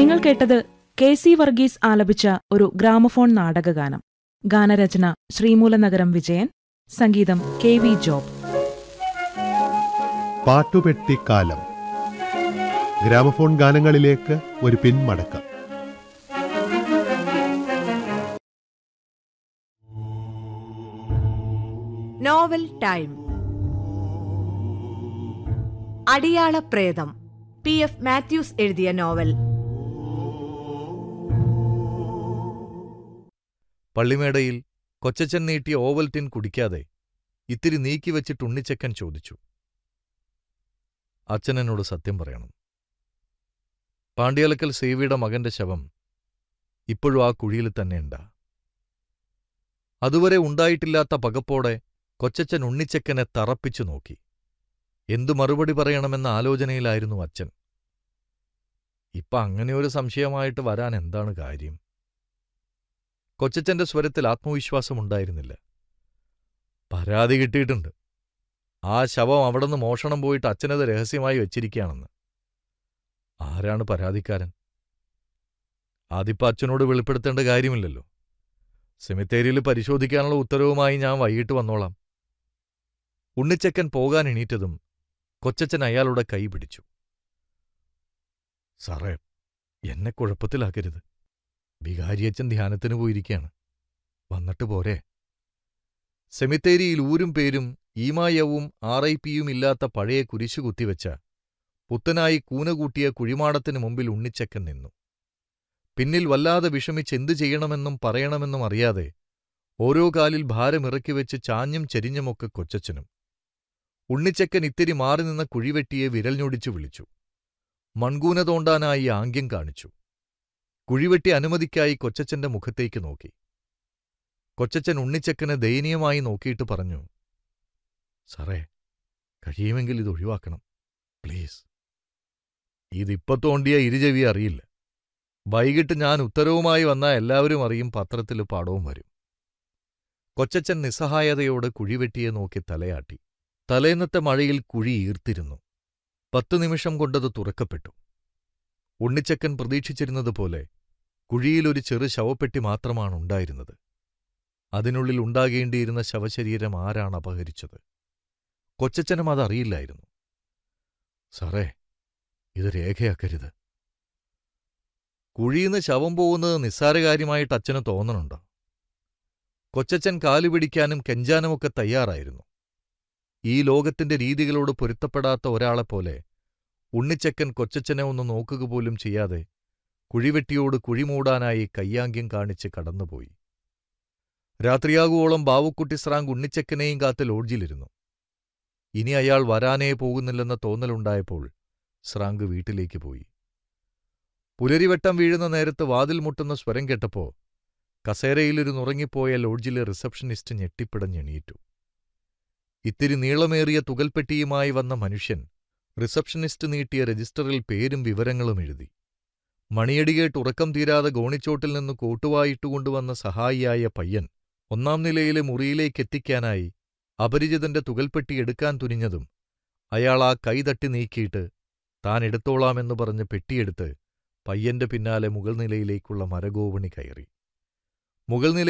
നിങ്ങൾ കേട്ടത് K C Varghese ആലപിച്ച ഒരു ഗ്രാമഫോൺ നാടകഗാനം ഗാനരചന ശ്രീമൂലനഗരം വിജയൻ സംഗീതം കെ വി ജോബ് പാട്ടുപെട്ടിക്കാലം ഗ്രാമഫോൺ ഗാനങ്ങളിലേക്ക് ഒരു പിന്മടക്കം നോവൽ ടൈം അടിയാള പ്രേതം പി എഫ് മാത്യൂസ് എഴുതിയ നോവൽ പള്ളിമേടയിൽ കൊച്ചച്ചൻ നീട്ടിയ ഓവൽറ്റിൻ കുടിക്കാതെ ഇത്തിരി നീക്കി വെച്ചിട്ട് ഉണ്ണിച്ചക്കൻ ചോദിച്ചു അച്ഛനെന്നോട് സത്യം പറയണം പാണ്ഡ്യാലക്കൽ സേവിയുടെ മകന്റെ ശവം ഇപ്പോഴും ആ കുഴിയിൽ തന്നെയുണ്ടാ അതുവരെ ഉണ്ടായിട്ടില്ലാത്ത പകപ്പോടെ കൊച്ചച്ചൻ ഉണ്ണിച്ചക്കനെ തറപ്പിച്ചു നോക്കി എന്തു മറുപടി പറയണമെന്ന ആലോചനയിലായിരുന്നു അച്ഛൻ ഇപ്പൊ അങ്ങനെയൊരു സംശയമായിട്ട് വരാൻ എന്താണ് കാര്യം കൊച്ചച്ചന്റെ സ്വരത്തിൽ ആത്മവിശ്വാസമുണ്ടായിരുന്നില്ല പരാതി കിട്ടിയിട്ടുണ്ട് ആ ശവം അവിടുന്ന് മോഷണം പോയിട്ട് അച്ഛനത് രഹസ്യമായി വെച്ചിരിക്കുകയാണെന്ന് ആരാണ് പരാതിക്കാരൻ ആദിപ്പ അച്ഛനോട് വെളിപ്പെടുത്തേണ്ട കാര്യമില്ലല്ലോ സെമിത്തേരിയിൽ പരിശോധിക്കാനുള്ള ഉത്തരവുമായി ഞാൻ വൈകിട്ട് വന്നോളാം ഉണ്ണിച്ചക്കൻ പോകാൻ എണീറ്റതും കൊച്ചച്ചൻ അയാളുടെ കൈ പിടിച്ചു സാറേ എന്നെ കുഴപ്പത്തിലാക്കരുത് വികാരിയച്ചൻ ധ്യാനത്തിന് പോയിരിക്കുകയാണ് വന്നിട്ട് പോരെ സെമിത്തേരിയിൽ ഊരും പേരും ഈമായവും ആർ ഐ പിയും ഇല്ലാത്ത പഴയ കുരിശു കുത്തിവെച്ച പുത്തനായി കൂനകൂട്ടിയ കുഴിമാടത്തിനു മുമ്പിൽ ഉണ്ണിച്ചക്കൻ നിന്നു പിന്നിൽ വല്ലാതെ വിഷമിച്ച് എന്തു ചെയ്യണമെന്നും പറയണമെന്നും അറിയാതെ ഓരോ കാലിൽ ഭാരമിറക്കി വെച്ച് ചാഞ്ഞും ചെരിഞ്ഞുമൊക്കെ കൊച്ചച്ചനും ഉണ്ണിച്ചക്കൻ ഇത്തിരി മാറി നിന്ന കുഴിവെട്ടിയെ വിരൽ ഞൊടിച്ചു വിളിച്ചു മൺകൂന തോണ്ടാനായി ആംഗ്യം കാണിച്ചു കുഴിവെട്ടി അനുമതിക്കായി കൊച്ചച്ചന്റെ മുഖത്തേക്ക് നോക്കി കൊച്ചച്ചൻ ഉണ്ണിച്ചക്കനെ ദയനീയമായി നോക്കിയിട്ട് പറഞ്ഞു സാറേ കഴിയുമെങ്കിൽ ഇത് ഒഴിവാക്കണം പ്ലീസ് ഇതിപ്പോ തോണ്ടിയ ഇരുചെവി അറിയില്ല വൈകിട്ട് ഞാൻ ഉത്തരവുമായി വന്നാൽ എല്ലാവരും അറിയും പത്രത്തിൽ പാടവും വരും കൊച്ചച്ചൻ നിസ്സഹായതയോട് കുഴിവെട്ടിയെ നോക്കി തലയാട്ടി തലേന്നത്തെ മഴയിൽ കുഴി ഈർത്തിരുന്നു പത്തു നിമിഷം കൊണ്ടത് തുറക്കപ്പെട്ടു ഉണ്ണിച്ചക്കൻ പ്രതീക്ഷിച്ചിരുന്നതുപോലെ കുഴിയിലൊരു ചെറു ശവപ്പെട്ടി മാത്രമാണ് ഉണ്ടായിരുന്നത് അതിനുള്ളിൽ ഉണ്ടാകേണ്ടിയിരുന്ന ശവശരീരം ആരാണ് അപഹരിച്ചത് കൊച്ചച്ചനും അതറിയില്ലായിരുന്നു സാറേ ഇത് രേഖയാക്കരുത് കുഴിയിന്ന് ശവം പോകുന്നത് നിസ്സാരകാര്യമായിട്ട് അച്ഛന് തോന്നണുണ്ടോ കൊച്ചച്ചൻ കാലുപിടിക്കാനും കെഞ്ചാനുമൊക്കെ തയ്യാറായിരുന്നു ഈ ലോകത്തിന്റെ രീതികളോട് പൊരുത്തപ്പെടാത്ത ഒരാളെപ്പോലെ ഉണ്ണിച്ചക്കൻ കൊച്ചച്ചനെ ഒന്ന് നോക്കുക പോലും ചെയ്യാതെ കുഴിവെട്ടിയോട് കുഴിമൂടാനായി കയ്യാങ്ക്യം കാണിച്ച് കടന്നുപോയി രാത്രിയാകുവോളം ബാവുക്കുട്ടി സ്രാങ്ക് ഉണ്ണിച്ചക്കനെയും കാത്ത് ലോഡ്ജിലിരുന്നു ഇനി അയാൾ വരാനേ പോകുന്നില്ലെന്ന തോന്നലുണ്ടായപ്പോൾ സ്രാങ്ക് വീട്ടിലേക്ക് പോയി പുലരിവട്ടം വീഴുന്ന നേരത്ത് വാതിൽ മുട്ടുന്ന സ്വരം കേട്ടപ്പോ കസേരയിലിരുന്നുറങ്ങിപ്പോയ ലോഡ്ജിലെ റിസപ്ഷനിസ്റ്റ് ഞെട്ടിപ്പിടഞ്ഞെണീറ്റു ഇത്തിരി നീളമേറിയ തുകൽപ്പെട്ടിയുമായി വന്ന മനുഷ്യൻ റിസപ്ഷനിസ്റ്റ് നീട്ടിയ രജിസ്റ്ററിൽ പേരും വിവരങ്ങളും എഴുതി മണിയടികേട്ട് ഉറക്കം തീരാതെ ഗോണിച്ചോട്ടിൽ നിന്ന് കോട്ടുവായിട്ടുകൊണ്ടുവന്ന സഹായിയായ പയ്യൻ ഒന്നാം നിലയിലെ മുറിയിലേക്കെത്തിക്കാനായി അപരിചിതന്റെ തുകൽപ്പെട്ടി എടുക്കാൻ തുനിഞ്ഞതും അയാൾ ആ കൈ തട്ടി നീക്കിയിട്ട് താൻ എടുത്തോളാമെന്ന് പറഞ്ഞ് പെട്ടിയെടുത്ത് പയ്യന്റെ പിന്നാലെ മുകൾ നിലയിലേക്കുള്ള മരഗോവണി കയറി മുകൾ നില